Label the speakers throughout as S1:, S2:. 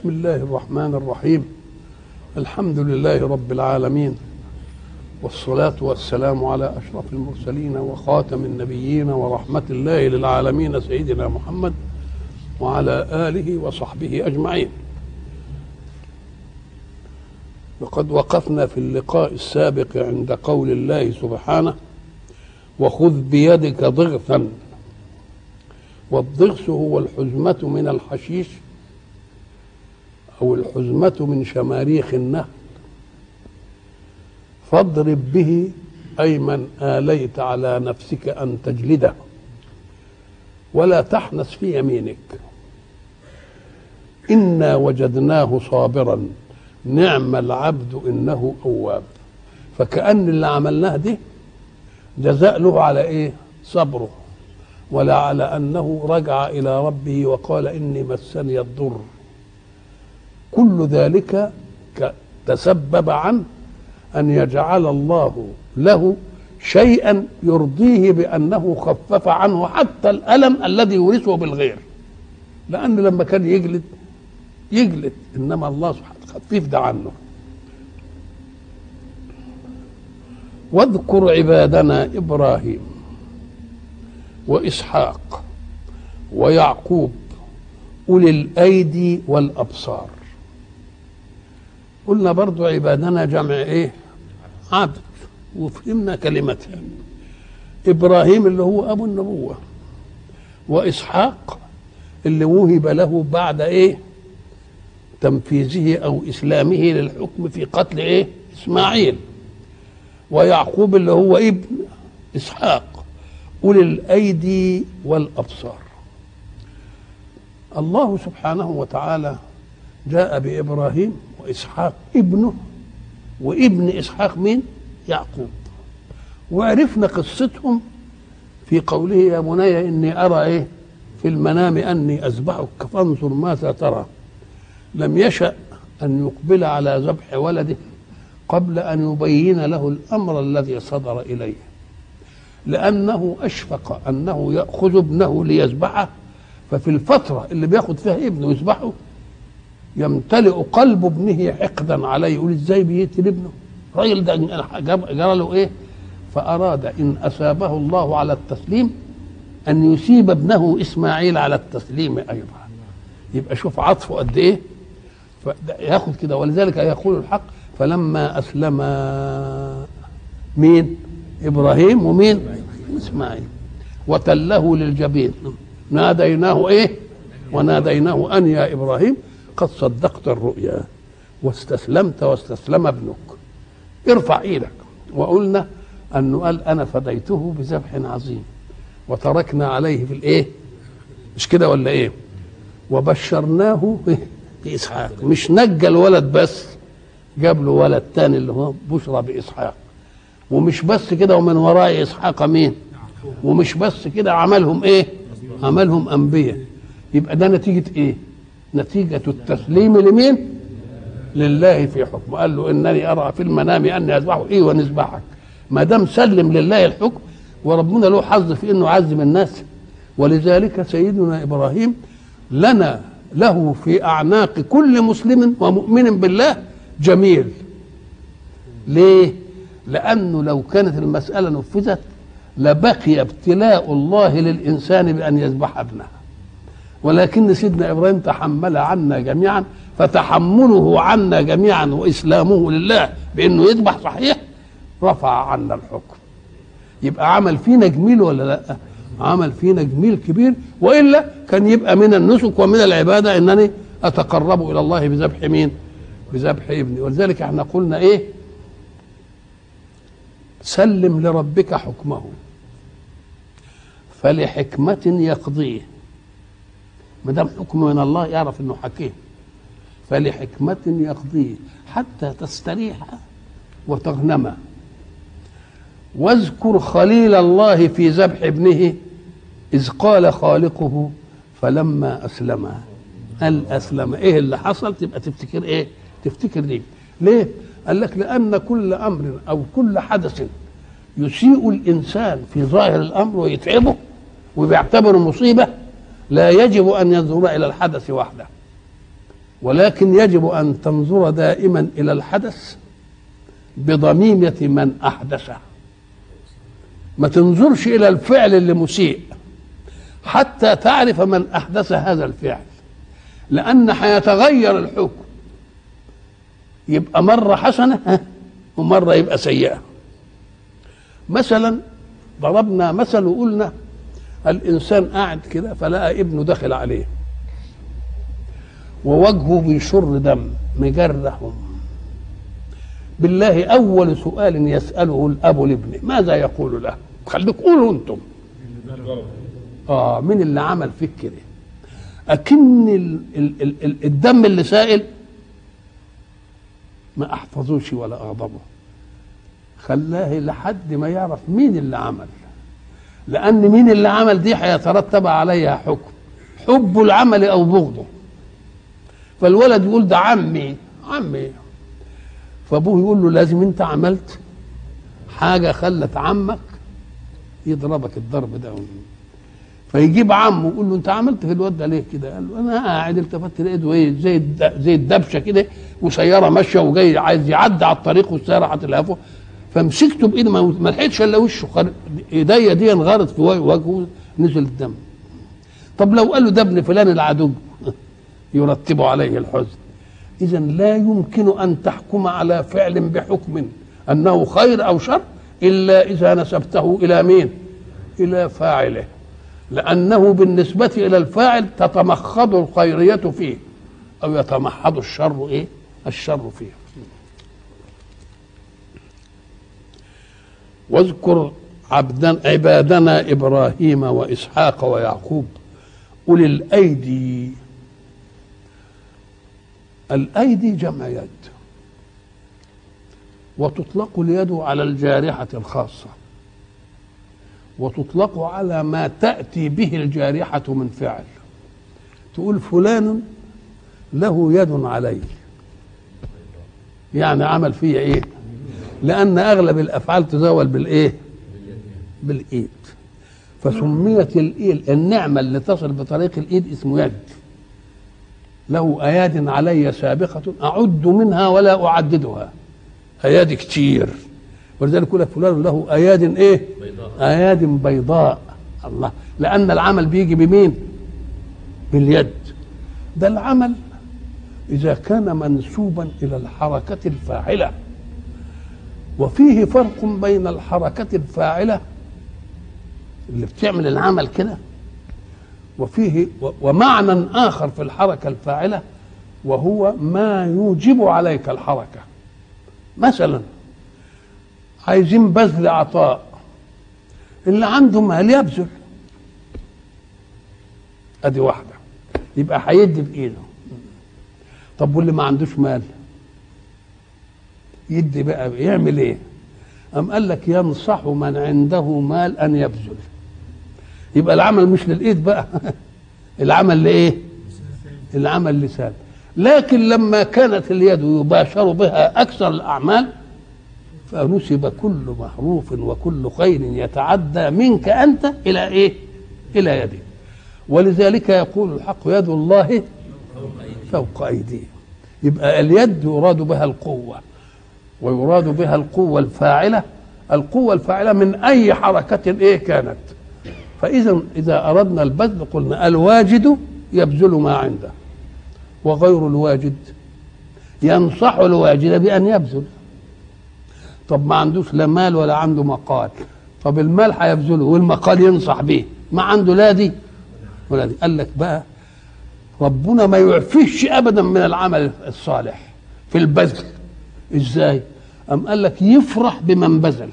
S1: بسم الله الرحمن الرحيم الحمد لله رب العالمين والصلاة والسلام على أشرف المرسلين وخاتم النبيين ورحمة الله للعالمين سيدنا محمد وعلى آله وصحبه أجمعين وقد وقفنا في اللقاء السابق عند قول الله سبحانه وخذ بيدك ضغثا والضغث هو الحزمة من الحشيش أو الحزمة من شماريخ النهر فاضرب به أي من آليت على نفسك أن تجلده ولا تحنث في يمينك إنا وجدناه صابرا نعم العبد إنه أواب فكأن اللي عملناه دي جزاء له على إيه صبره ولا على أنه رجع إلى ربه وقال إني مسني الضر كل ذلك تسبب عن أن يجعل الله له شيئا يرضيه بأنه خفف عنه حتى الألم الذي يورثه بالغير لأن لما كان يجلد يجلد إنما الله سبحانه خفيف ده عنه واذكر عبادنا إبراهيم وإسحاق ويعقوب أولي الأيدي والأبصار قلنا برضو عبادنا جمع إيه عبد وفهمنا كلمتها إبراهيم اللي هو أبو النبوة وإسحاق اللي وهب له بعد إيه تنفيذه أو إسلامه للحكم في قتل إيه إسماعيل ويعقوب اللي هو ابن إسحاق أولي الأيدي والأبصار الله سبحانه وتعالى جاء بإبراهيم وإسحاق ابنه وابن إسحاق مين يعقوب وعرفنا قصتهم في قوله يا بني إني أرى إيه في المنام أني أذبحك فانظر ماذا ترى لم يشأ أن يقبل على ذبح ولده قبل أن يبين له الأمر الذي صدر إليه لأنه أشفق أنه يأخذ ابنه ليذبحه ففي الفترة اللي بياخد فيها ابنه يذبحه يمتلئ قلب ابنه حقدا عليه يقول ازاي بيقتل ابنه الراجل ده جرى له ايه فأراد إن أثابه الله على التسليم أن يسيب ابنه إسماعيل على التسليم أيضا يبقى شوف عطفه قد إيه ياخد كده ولذلك يقول الحق فلما أسلم مين إبراهيم ومين إسماعيل وتله للجبين ناديناه إيه وناديناه أن يا إبراهيم قد صدقت الرؤيا واستسلمت واستسلم ابنك ارفع ايدك وقلنا انه قال انا فديته بذبح عظيم وتركنا عليه في الايه مش كده ولا ايه وبشرناه باسحاق مش نجى الولد بس جاب له ولد تاني اللي هو بشرى باسحاق ومش بس كده ومن وراء اسحاق مين ومش بس كده عملهم ايه عملهم انبياء يبقى ده نتيجه ايه نتيجة التسليم لمين؟ لله في حكمه قال له انني ارى في المنام اني اذبحه ايه ونذبحك ما دام سلم لله الحكم وربنا له حظ في انه يعزم الناس ولذلك سيدنا ابراهيم لنا له في اعناق كل مسلم ومؤمن بالله جميل ليه لانه لو كانت المساله نفذت لبقي ابتلاء الله للانسان بان يذبح ابنه ولكن سيدنا ابراهيم تحمل عنا جميعا فتحمله عنا جميعا واسلامه لله بانه يذبح صحيح رفع عنا الحكم يبقى عمل فينا جميل ولا لا عمل فينا جميل كبير والا كان يبقى من النسك ومن العباده انني اتقرب الى الله بذبح مين بذبح ابني ولذلك احنا قلنا ايه سلم لربك حكمه فلحكمه يقضيه ما دام حكم من الله يعرف انه حكيم فلحكمة يقضيه حتى تستريح وتغنم واذكر خليل الله في ذبح ابنه إذ قال خالقه فلما أسلم قال أسلم إيه اللي حصل تبقى تفتكر إيه تفتكر دي ليه قال لك لأن كل أمر أو كل حدث يسيء الإنسان في ظاهر الأمر ويتعبه وبيعتبره مصيبة لا يجب ان ينظر الى الحدث وحده ولكن يجب ان تنظر دائما الى الحدث بضميمه من احدثه ما تنظرش الى الفعل اللي مسيء حتى تعرف من احدث هذا الفعل لان هيتغير الحكم يبقى مره حسنه ومره يبقى سيئه مثلا ضربنا مثل وقلنا الانسان قاعد كده فلقى ابنه داخل عليه ووجهه بيشر دم مجرح بالله اول سؤال يساله الاب لابنه ماذا يقول له خليك قولوا انتم اه مين اللي عمل فيك كده اكن ال ال ال ال الدم اللي سائل ما احفظوش ولا اغضبه خلاه لحد ما يعرف مين اللي عمل لان مين اللي عمل دي هيترتب عليها حكم حب العمل او بغضه فالولد يقول ده عمي عمي فابوه يقول له لازم انت عملت حاجه خلت عمك يضربك الضرب ده فيجيب عمه يقول له انت عملت في الواد ده ليه كده؟ قال له انا قاعد التفت لقيته ايه زي زي الدبشه كده وسياره ماشيه وجاي عايز يعدي على الطريق والسياره هتلهفه فمسكته بايدي ما لحقتش الا وشه ايديا دي انغرت في وجهه نزل الدم طب لو قال له ده ابن فلان العدو يرتب عليه الحزن اذا لا يمكن ان تحكم على فعل بحكم انه خير او شر الا اذا نسبته الى مين الى فاعله لانه بالنسبه الى الفاعل تتمخض الخيريه فيه او يتمحض الشر ايه الشر فيه واذكر عبدا عبادنا ابراهيم واسحاق ويعقوب اولي الايدي الايدي جمع يد وتطلق اليد على الجارحه الخاصه وتطلق على ما تاتي به الجارحه من فعل تقول فلان له يد علي يعني عمل فيه ايه لان اغلب الافعال تزاول بالايه بالايد فسميت الايد النعمه اللي تصل بطريق الايد اسمه يد له اياد علي سابقه اعد منها ولا اعددها اياد كتير ولذلك يقول فلان له اياد ايه بيضاء. اياد بيضاء الله لان العمل بيجي بمين باليد ده العمل اذا كان منسوبا الى الحركه الفاعله وفيه فرق بين الحركة الفاعلة اللي بتعمل العمل كده وفيه ومعنى آخر في الحركة الفاعلة وهو ما يوجب عليك الحركة مثلا عايزين بذل عطاء اللي عنده مال يبذل ادي واحدة يبقى هيدي بإيده طب واللي ما عندوش مال يدي بقى يعمل ايه أم قال لك ينصح من عنده مال أن يبذل يبقى العمل مش للإيد بقى العمل لإيه العمل لسان لكن لما كانت اليد يباشر بها أكثر الأعمال فنسب كل معروف وكل خير يتعدى منك أنت إلى إيه إلى يدك ولذلك يقول الحق يد الله فوق أيديه يبقى اليد يراد بها القوة ويراد بها القوة الفاعلة القوة الفاعلة من أي حركة إيه كانت فإذا إذا أردنا البذل قلنا الواجد يبذل ما عنده وغير الواجد ينصح الواجد بأن يبذل طب ما عندوش لا مال ولا عنده مقال طب المال هيبذله والمقال ينصح به ما عنده لا دي ولا دي قال لك بقى ربنا ما يعفيش ابدا من العمل الصالح في البذل ازاي أم قال لك يفرح بمن بذل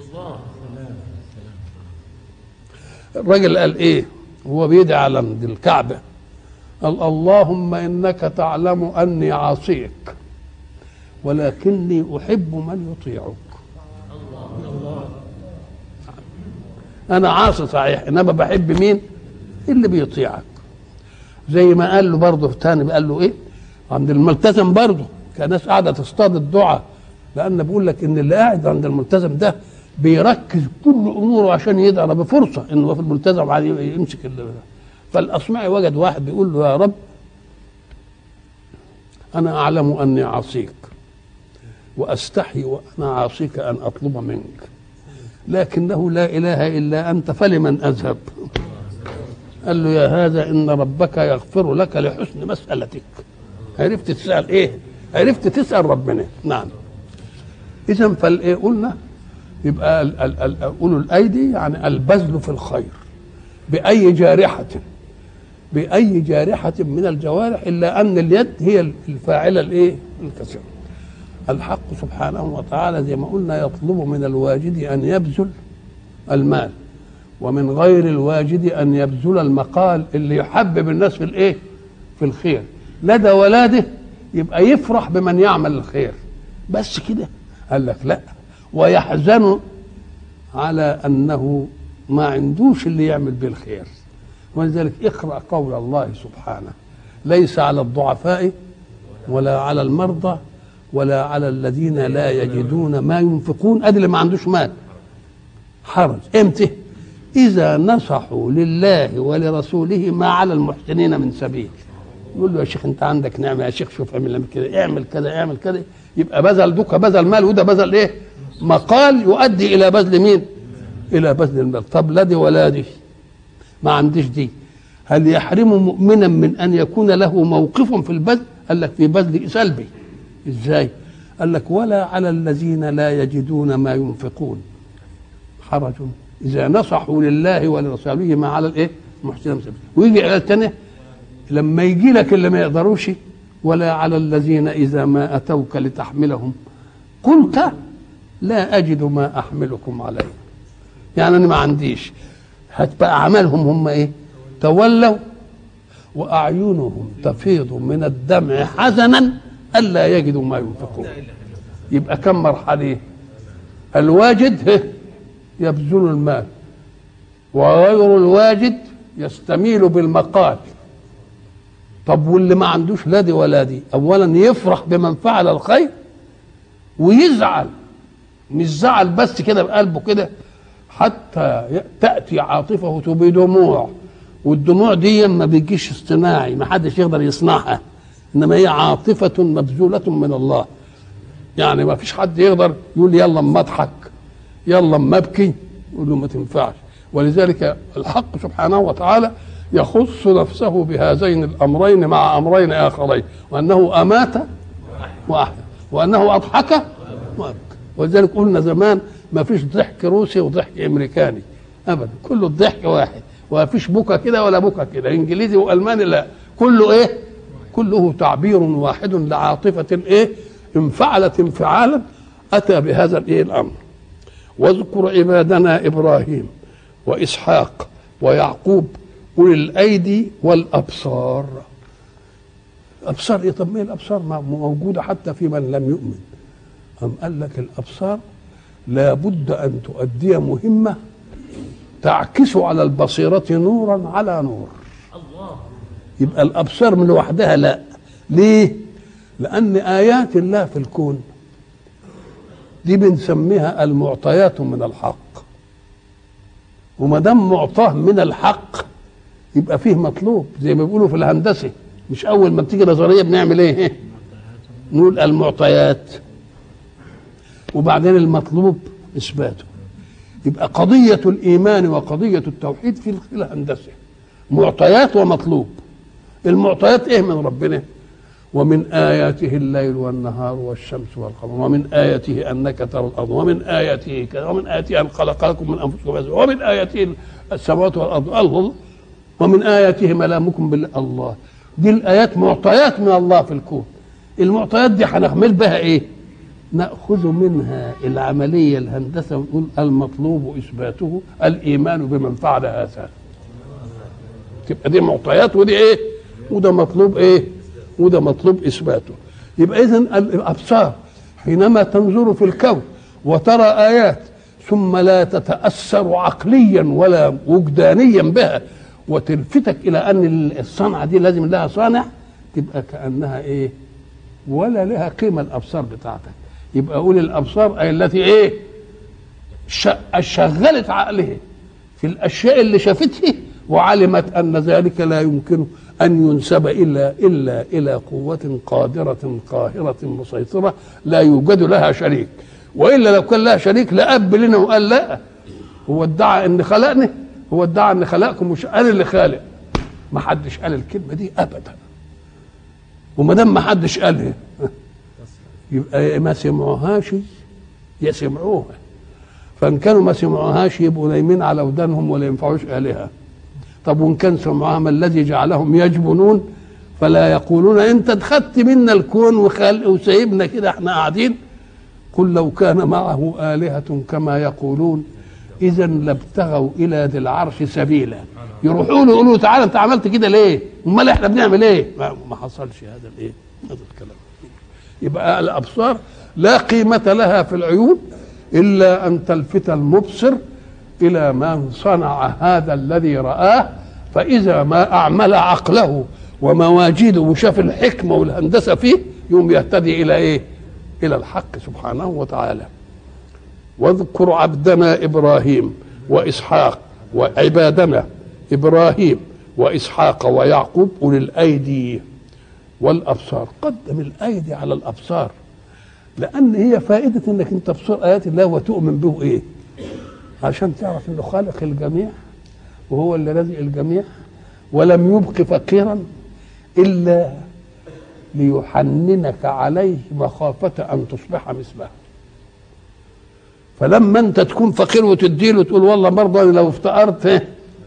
S1: الراجل قال ايه هو بيدعي على عند الكعبة قال اللهم إنك تعلم أني عاصيك ولكني أحب من يطيعك أنا عاصي صحيح إنما بحب مين اللي بيطيعك زي ما قال له برضه تاني قال له إيه عند الملتزم برضه كان ناس قاعدة تصطاد الدعاء لأن بقول لك إن اللي قاعد عند الملتزم ده بيركز كل اموره عشان يدعى بفرصه انه في الملتزم عادي يمسك ال... فالاصمعي وجد واحد بيقول له يا رب انا اعلم اني عصيك واستحي وانا عاصيك ان اطلب منك لكنه لا اله الا انت فلمن اذهب قال له يا هذا ان ربك يغفر لك لحسن مسالتك عرفت تسال ايه عرفت تسال ربنا نعم اذا فالايه قلنا يبقى ال- ال- ال- اولو الايدي يعني البذل في الخير باي جارحه باي جارحه من الجوارح الا ان اليد هي الفاعله الايه الكثيره الحق سبحانه وتعالى زي ما قلنا يطلب من الواجد ان يبذل المال ومن غير الواجد ان يبذل المقال اللي يحبب الناس في الايه في الخير لدى ولاده يبقى يفرح بمن يعمل الخير بس كده قال لك لا ويحزن على انه ما عندوش اللي يعمل به الخير ولذلك اقرا قول الله سبحانه ليس على الضعفاء ولا على المرضى ولا على الذين لا يجدون ما ينفقون ادي اللي ما عندوش مال حرج امتى اذا نصحوا لله ولرسوله ما على المحسنين من سبيل يقول له يا شيخ انت عندك نعمه يا شيخ شوف اعمل كده اعمل كذا اعمل كذا يبقى بذل دوكا بذل مال وده بذل ايه مقال يؤدي الى بذل مين الى بذل المال طب لا دي ولا دي ما عنديش دي هل يحرم مؤمنا من ان يكون له موقف في البذل قال لك في بذل سلبي ازاي قال لك ولا على الذين لا يجدون ما ينفقون حرج اذا نصحوا لله ولرسوله ما على الايه المحسنين من سبيل ويجي على الثانيه لما يجي لك اللي ما يقدروش ولا على الذين اذا ما اتوك لتحملهم قلت لا اجد ما احملكم عليه يعني انا ما عنديش هتبقى اعمالهم هم ايه تولوا واعينهم تفيض من الدمع حزنا الا يجدوا ما ينفقون يبقى كم مرحله الواجد هه يبذل المال وغير الواجد يستميل بالمقال طب واللي ما عندوش لا دي ولا دي اولا يفرح بمن فعل الخير ويزعل مش زعل بس كده بقلبه كده حتى تاتي عاطفه بدموع والدموع دي ما بيجيش اصطناعي ما حدش يقدر يصنعها انما هي عاطفه مبذوله من الله يعني ما فيش حد يقدر يقول يلا اما اضحك يلا اما ابكي يقول له ما تنفعش ولذلك الحق سبحانه وتعالى يخص نفسه بهذين الامرين مع امرين اخرين وانه امات واحيا وانه اضحك وابكى ولذلك قلنا زمان ما فيش ضحك روسي وضحك امريكاني ابدا كله الضحك واحد وما فيش بكى كده ولا بكى كده انجليزي والماني لا كله ايه كله تعبير واحد لعاطفه ايه انفعلت انفعالا اتى بهذا الايه الامر واذكر عبادنا ابراهيم واسحاق ويعقوب اولي الايدي والابصار الابصار ايه طب ما الابصار موجوده حتى في من لم يؤمن أم قال لك الابصار لابد ان تؤدي مهمه تعكس على البصيره نورا على نور يبقى الابصار من لوحدها لا ليه لان ايات الله في الكون دي بنسميها المعطيات من الحق وما دام معطاه من الحق يبقى فيه مطلوب زي ما بيقولوا في الهندسه مش اول ما بتيجي نظريه بنعمل ايه نقول المعطيات وبعدين المطلوب اثباته يبقى قضيه الايمان وقضيه التوحيد في الهندسه معطيات ومطلوب المعطيات ايه من ربنا ومن آياته الليل والنهار والشمس والقمر ومن آياته أنك ترى الأرض ومن آياته كذا ومن آياته أن خلق لكم من أنفسكم أزواجا ومن آياته السماوات والأرض الله ومن آياته ملامكم بالله الله دي الآيات معطيات من الله في الكون المعطيات دي هنعمل بها إيه؟ نأخذ منها العملية الهندسة ونقول المطلوب إثباته الإيمان بمن فعل هذا تبقى دي معطيات ودي إيه؟ وده مطلوب إيه؟ وده مطلوب اثباته يبقى اذا الابصار حينما تنظر في الكون وترى ايات ثم لا تتاثر عقليا ولا وجدانيا بها وتلفتك الى ان الصنعه دي لازم لها صانع تبقى كانها ايه ولا لها قيمه الابصار بتاعتك يبقى قول الابصار اي التي ايه شغلت عقله في الاشياء اللي شافتها وعلمت ان ذلك لا يمكن أن ينسب إلا إلا إلى قوة قادرة قاهرة مسيطرة لا يوجد لها شريك وإلا لو كان لها شريك لأب لنا وقال لا هو ادعى إن خلقني هو ادعى إن خلقكم مش أنا اللي خالق ما حدش قال الكلمة دي أبدا وما دام ما حدش قالها يبقى ما سمعوهاش يسمعوها فان كانوا ما سمعوهاش يبقوا نايمين على ودانهم ولا ينفعوش الهه طب وان كان سمعوها ما الذي جعلهم يجبنون فلا يقولون انت اتخذت منا الكون وخلق وسايبنا كده احنا قاعدين قل لو كان معه آلهة كما يقولون إذا لابتغوا إلى ذي العرش سبيلا يروحوا له يقولوا تعالى أنت عملت كده ليه؟ أمال إحنا بنعمل إيه؟ ما, ما حصلش هذا الإيه؟ هذا الكلام يبقى الأبصار لا قيمة لها في العيون إلا أن تلفت المبصر إلى من صنع هذا الذي رآه فإذا ما أعمل عقله ومواجيده وشاف الحكمة والهندسة فيه يوم يهتدي إلى إيه؟ إلى الحق سبحانه وتعالى واذكر عبدنا إبراهيم وإسحاق وعبادنا إبراهيم وإسحاق ويعقوب أولي الأيدي والأبصار قدم الأيدي على الأبصار لأن هي فائدة إنك أنت تبصر آيات الله وتؤمن به إيه عشان تعرف إنه خالق الجميع وهو اللي رزق الجميع ولم يبق فقيرا إلا ليحننك عليه مخافة أن تصبح مثله فلما أنت تكون فقير وتديله تقول والله برضه أنا لو افتقرت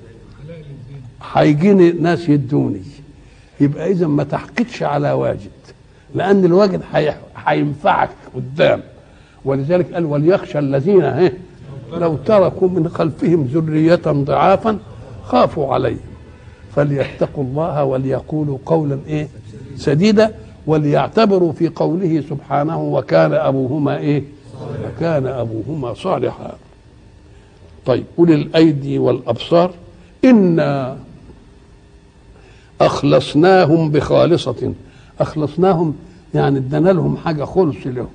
S1: هيجيني ناس يدوني يبقى إذا ما تحقدش على واجد لأن الواجد هينفعك قدام ولذلك قال وليخشى الذين ايه لو تركوا من خلفهم ذرية ضعافا خافوا عليهم فليتقوا الله وليقولوا قولا ايه سديدا وليعتبروا في قوله سبحانه وكان ابوهما ايه وكان ابوهما صالحا طيب اولي الايدي والابصار انا اخلصناهم بخالصه اخلصناهم يعني ادينا لهم حاجه خلص لهم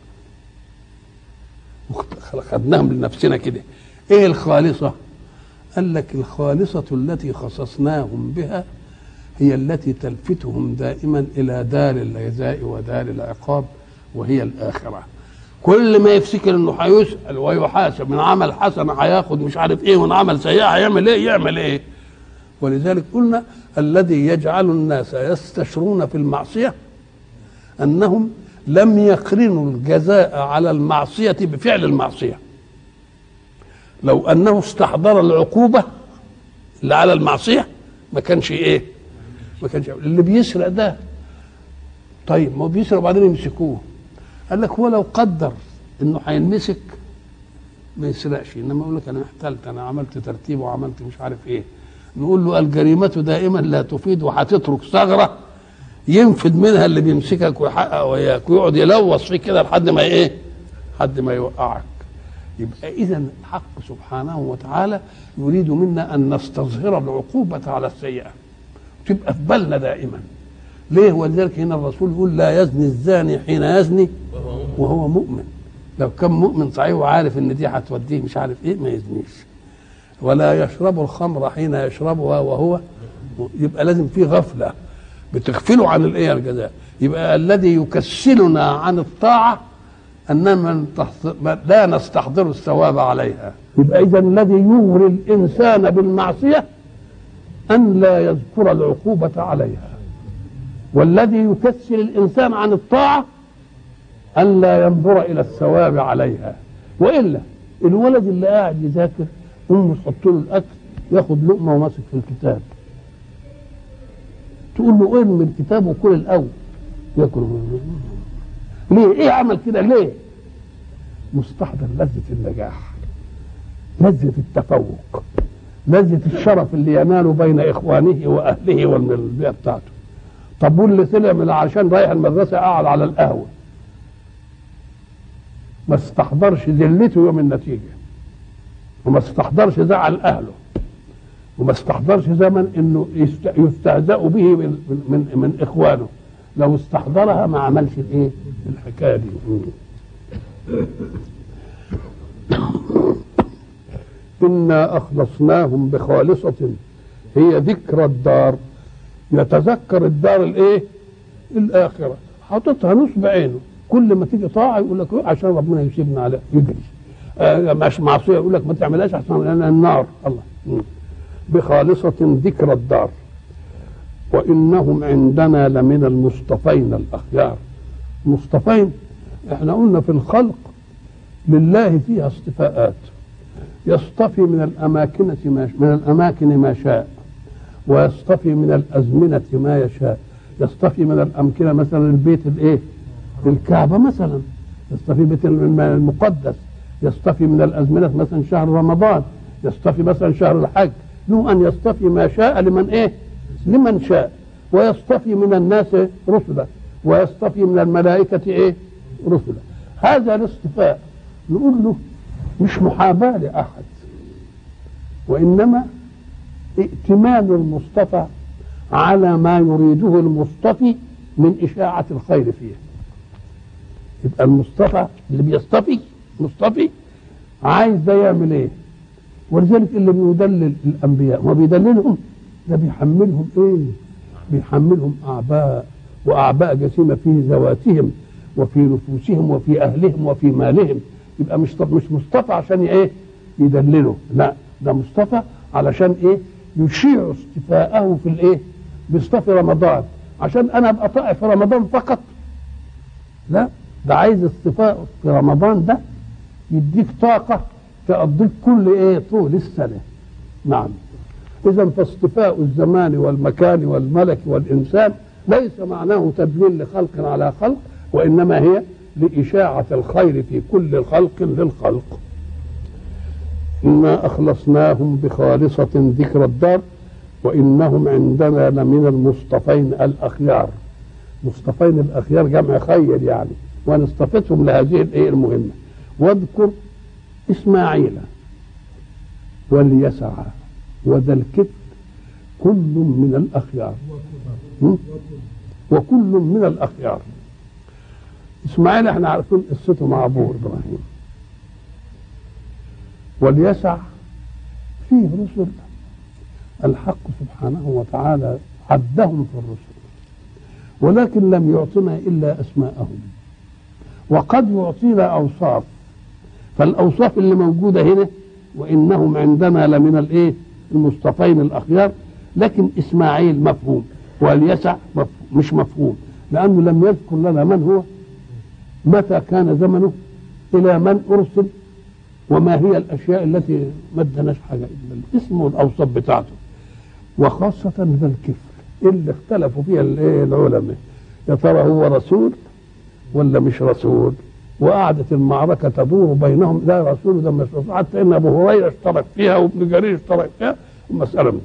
S1: خدناهم لنفسنا كده ايه الخالصه قال لك الخالصه التي خصصناهم بها هي التي تلفتهم دائما الى دار الجزاء ودار العقاب وهي الاخره كل ما يفتكر انه هيسال ويحاسب من عمل حسن هياخد مش عارف ايه ومن عمل سيئه هيعمل ايه يعمل ايه ولذلك قلنا الذي يجعل الناس يستشرون في المعصيه انهم لم يقرنوا الجزاء على المعصيه بفعل المعصيه لو انه استحضر العقوبه اللي على المعصيه ما كانش ايه ما كانش اللي بيسرق ده طيب ما هو بيسرق وبعدين يمسكوه قال لك هو لو قدر انه هينمسك ما يسرقش انما يقول لك انا احتلت انا عملت ترتيب وعملت مش عارف ايه نقول له الجريمه دائما لا تفيد وهتترك ثغره ينفد منها اللي بيمسكك ويحقق وياك ويقعد يلوص فيك كده لحد ما ايه؟ لحد ما يوقعك. يبقى اذا الحق سبحانه وتعالى يريد منا ان نستظهر العقوبه على السيئه. تبقى في بالنا دائما. ليه؟ ولذلك هنا الرسول يقول لا يزني الزاني حين يزني وهو مؤمن. لو كان مؤمن صحيح وعارف ان دي هتوديه مش عارف ايه ما يزنيش. ولا يشرب الخمر حين يشربها وهو يبقى لازم في غفله بتغفله عن الايه الجزاء يبقى الذي يكسلنا عن الطاعه اننا لا نستحضر الثواب عليها يبقى اذا الذي يغري الانسان بالمعصيه ان لا يذكر العقوبه عليها والذي يكسل الانسان عن الطاعه ان لا ينظر الى الثواب عليها والا الولد اللي قاعد يذاكر امه تحط له الاكل ياخد لقمه وماسك في الكتاب تقول له ارمي الكتاب وكل الاول ياكل ليه ايه عمل كده ليه مستحضر لذة النجاح لذة التفوق لذة الشرف اللي يناله بين اخوانه واهله ومن البيئة بتاعته طب واللي طلع من عشان رايح المدرسة قاعد على القهوة ما استحضرش ذلته يوم النتيجة وما استحضرش زعل اهله وما استحضرش زمن انه يستهزأ به من, من, من اخوانه لو استحضرها ما عملش الايه الحكايه دي انا اخلصناهم بخالصه هي ذكرى الدار يتذكر الدار الايه الاخره حاططها نصب عينه كل ما تيجي طاعه يقول لك عشان ربنا يسيبنا على يجري آه مش معصيه يقول لك ما تعملهاش عشان النار الله بخالصة ذكر الدار وإنهم عندنا لمن المصطفين الأخيار مصطفين احنا قلنا في الخلق لله فيها اصطفاءات يصطفي من الأماكن ما من الأماكن ما شاء ويصطفي من الأزمنة ما يشاء يصطفي من الأمكنة مثلا البيت الإيه الكعبة مثلا يصطفي بيت المقدس يصطفي من الأزمنة مثلا شهر رمضان يصطفي مثلا شهر الحج له أن يصطفي ما شاء لمن إيه لمن شاء ويصطفي من الناس رسلا ويصطفي من الملائكة إيه رسلا هذا الاصطفاء نقول له مش محاباة لأحد وإنما ائتمان المصطفى على ما يريده المصطفي من إشاعة الخير فيه يبقى المصطفى اللي بيصطفي مصطفي عايز ده يعمل ايه ولذلك اللي بيدلل الانبياء ما بيدللهم ده بيحملهم ايه بيحملهم اعباء واعباء جسيمه في ذواتهم وفي نفوسهم وفي اهلهم وفي مالهم يبقى مش مش مصطفى عشان ايه يدلله لا ده مصطفى علشان ايه يشيع اصطفاءه في الايه بيصطفي رمضان عشان انا ابقى طائع في رمضان فقط لا ده عايز اصطفاء في رمضان ده يديك طاقة تقضيك كل ايه طول السنة نعم إذا فاصطفاء الزمان والمكان والملك والإنسان ليس معناه تدليل لخلق على خلق وإنما هي لإشاعة الخير في كل خلق للخلق إنا أخلصناهم بخالصة ذكر الدار وإنهم عندنا لمن المصطفين الأخيار مصطفين الأخيار جمع خير يعني وأنا اصطفيتهم لهذه الإيه المهمة واذكر إسماعيل واليسع وذا الكفل كل من الأخيار وكل من الأخيار إسماعيل احنا عارفين قصته مع أبوه إبراهيم واليسع فيه رسل الحق سبحانه وتعالى عدهم في الرسل ولكن لم يعطنا إلا أسماءهم وقد يعطينا أوصاف فالأوصاف اللي موجودة هنا وإنهم عندنا لمن الإيه المصطفين الأخيار لكن إسماعيل مفهوم واليسع مفهوم مش مفهوم لأنه لم يذكر لنا من هو متى كان زمنه إلى من أرسل وما هي الأشياء التي ما ادناش حاجة إلا الاسم والأوصاف بتاعته وخاصة ذا الكفر اللي اختلفوا فيها العلماء يا ترى هو رسول ولا مش رسول وقعدت المعركة تدور بينهم ده رسول وده مش رسول حتى إن أبو هريرة اشترك فيها وابن جرير اشترك فيها المسألة من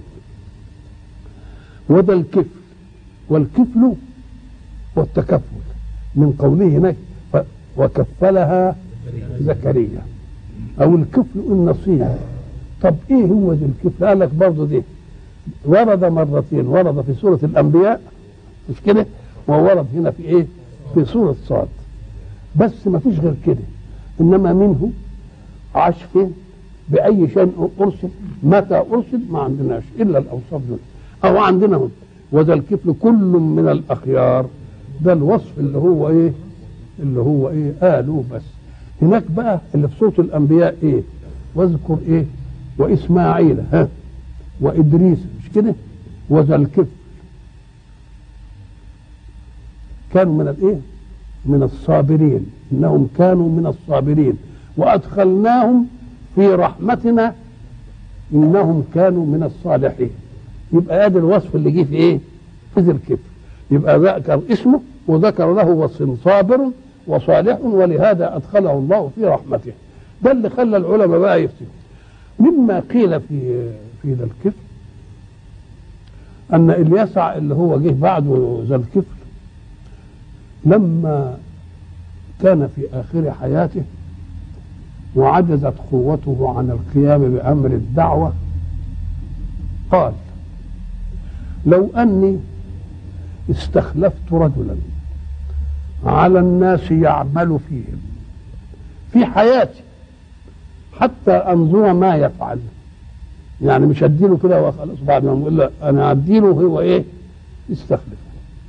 S1: وده الكفل والكفل والتكفل من قوله هناك وكفلها زكريا او الكفل النصيب طب ايه هو ذي الكفل قال لك برضه دي ورد مرتين ورد في سورة الأنبياء مش كده وورد هنا في ايه في سورة صاد بس ما فيش غير كده إنما منه عاش فين بأي شيء أرسل متى أرسل ما عندناش إلا الأوصاف دول أو عندنا هم وذا الكفل كل من الأخيار ده الوصف اللي هو إيه اللي هو إيه قالوا بس هناك بقى اللي في سورة الأنبياء إيه واذكر إيه وإسماعيل ها وإدريس مش كده وذا الكفل كانوا من الايه من الصابرين انهم كانوا من الصابرين وادخلناهم في رحمتنا انهم كانوا من الصالحين يبقى ادي الوصف اللي جه في ايه في ذي الكفر يبقى ذكر اسمه وذكر له وصف صابر وصالح ولهذا ادخله الله في رحمته ده اللي خلى العلماء بقى يفتوا مما قيل في في ذا الكفر ان اليسع اللي هو جه بعده ذا الكفر لما كان في آخر حياته وعجزت قوته عن القيام بأمر الدعوة قال لو أني استخلفت رجلا على الناس يعمل فيهم في حياتي حتى أنظر ما يفعل يعني مش اديله كده وخلاص بعد ما اقول لا انا اديله هو ايه استخلف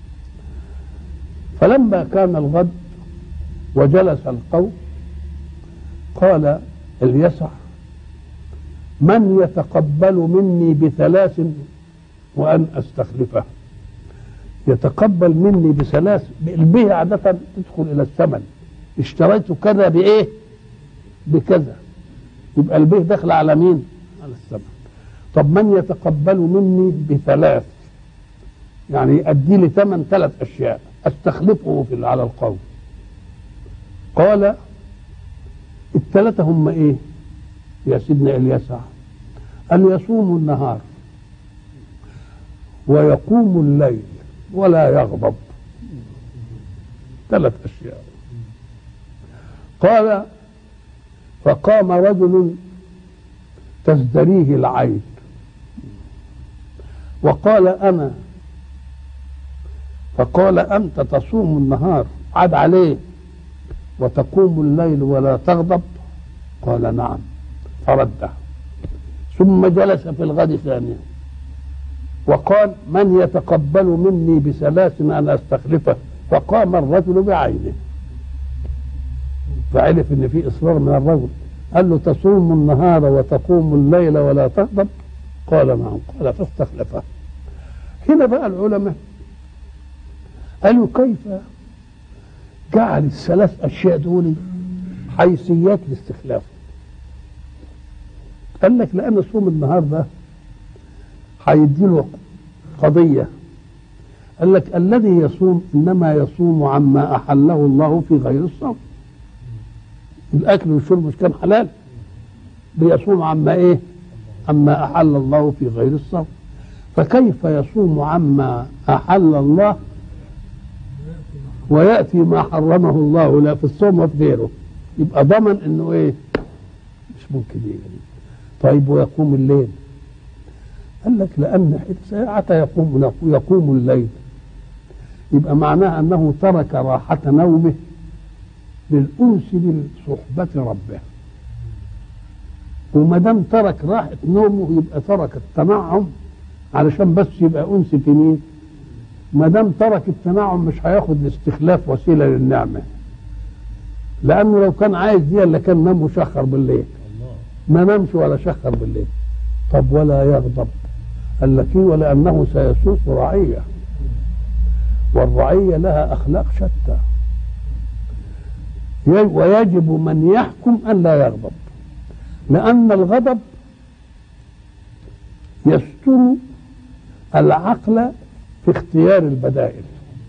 S1: فلما كان الغد وجلس القوم قال اليسع من يتقبل مني بثلاث وأن أستخلفه يتقبل مني بثلاث البه عادة تدخل إلى الثمن اشتريت كذا بإيه بكذا يبقى البه داخل على مين على الثمن طب من يتقبل مني بثلاث يعني يؤدي لي ثمن ثلاث أشياء أستخلفه في على القوم قال الثلاثة هم إيه يا سيدنا اليسع أن يصوم النهار ويقوم الليل ولا يغضب ثلاث أشياء قال فقام رجل تزدريه العين وقال أنا فقال أنت تصوم النهار عاد عليه وتقوم الليل ولا تغضب قال نعم فرده ثم جلس في الغد ثانيا وقال من يتقبل مني بثلاث أن أستخلفه فقام الرجل بعينه فعرف ان في اصرار من الرجل قال له تصوم النهار وتقوم الليل ولا تغضب قال نعم قال فاستخلفه هنا بقى العلماء قالوا كيف جعل الثلاث اشياء دول حيثيات الاستخلاف قال لك لان صوم النهار ده هيديله قضيه قال لك الذي يصوم انما يصوم عما احله الله في غير الصوم الاكل والشرب مش كان حلال بيصوم عما ايه عما احل الله في غير الصوم فكيف يصوم عما احل الله وياتي ما حرمه الله لا في الصوم وفي غيره يبقى ضمن انه ايه مش ممكن يجري طيب ويقوم الليل قال لك لان ساعة يقوم يقوم الليل يبقى معناها انه ترك راحة نومه للأنس بصحبة ربه وما دام ترك راحة نومه يبقى ترك التنعم علشان بس يبقى أنس في مين؟ ما دام ترك التنعم مش هياخد الاستخلاف وسيلة للنعمة لأنه لو كان عايز دي اللي كان نام وشخر بالليل ما نامش ولا شخر بالليل طب ولا يغضب قال لك إيه ولأنه سيسوس رعية والرعية لها أخلاق شتى ويجب من يحكم أن لا يغضب لأن الغضب يستر العقل في اختيار البدائل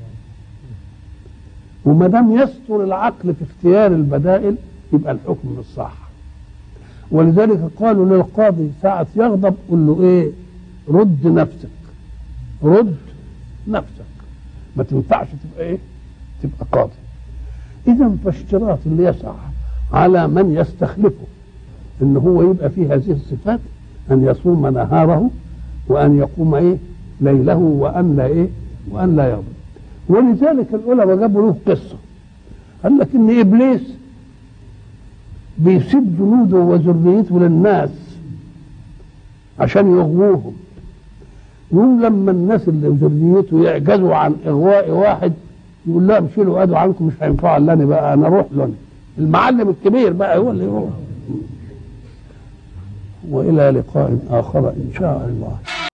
S1: وما دام يستر العقل في اختيار البدائل يبقى الحكم مش صح ولذلك قالوا للقاضي ساعة يغضب قل له ايه رد نفسك رد نفسك ما تنفعش تبقى ايه تبقى قاضي اذا فاشتراط اللي يسعى على من يستخلفه ان هو يبقى فيه هذه الصفات ان يصوم نهاره وان يقوم ايه ليله وان لا ايه وان لا يغضب ولذلك العلماء جابوا له قصه قال لك ان ابليس بيسيب جنوده وذريته للناس عشان يغووهم يقول لما الناس اللي ذريته يعجزوا عن اغواء واحد يقول لهم شيلوا ادوا عنكم مش هينفع الا انا بقى انا اروح له المعلم الكبير بقى هو اللي يروح والى لقاء اخر ان شاء الله